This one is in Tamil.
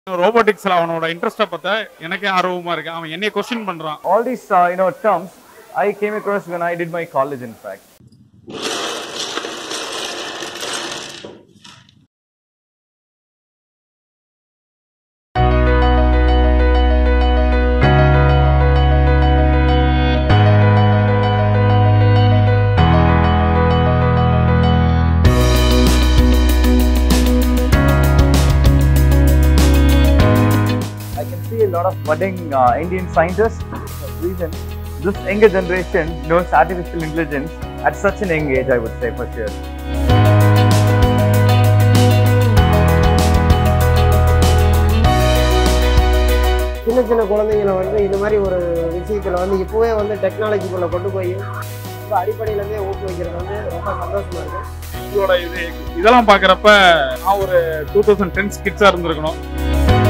ரோபோட்டிக்ஸ்ல அவனோட இன்ட்ரெஸ்ட்டை பார்த்தா எனக்கே ஆர்வமா இருக்கு அவன் என்னைய கொஸ்டின் பண்றான் all these uh, you know terms I came across when I did my college in fact. I can see a lot of budding uh, Indian scientists. Reason this younger generation knows artificial intelligence at such an young age, I would say for sure. சின்ன சின்ன குழந்தைங்களை வந்து இது மாதிரி ஒரு விஷயத்தில் வந்து இப்போவே வந்து டெக்னாலஜிக்குள்ளே கொண்டு போய் ரொம்ப அடிப்படையிலேருந்தே ஊக்குவிக்கிறது வந்து ரொம்ப சந்தோஷமா இருக்கு உங்களோட இது இதெல்லாம் பாக்குறப்ப நான் ஒரு டூ தௌசண்ட் டென் கிட்ஸா இருந்திருக்கணும்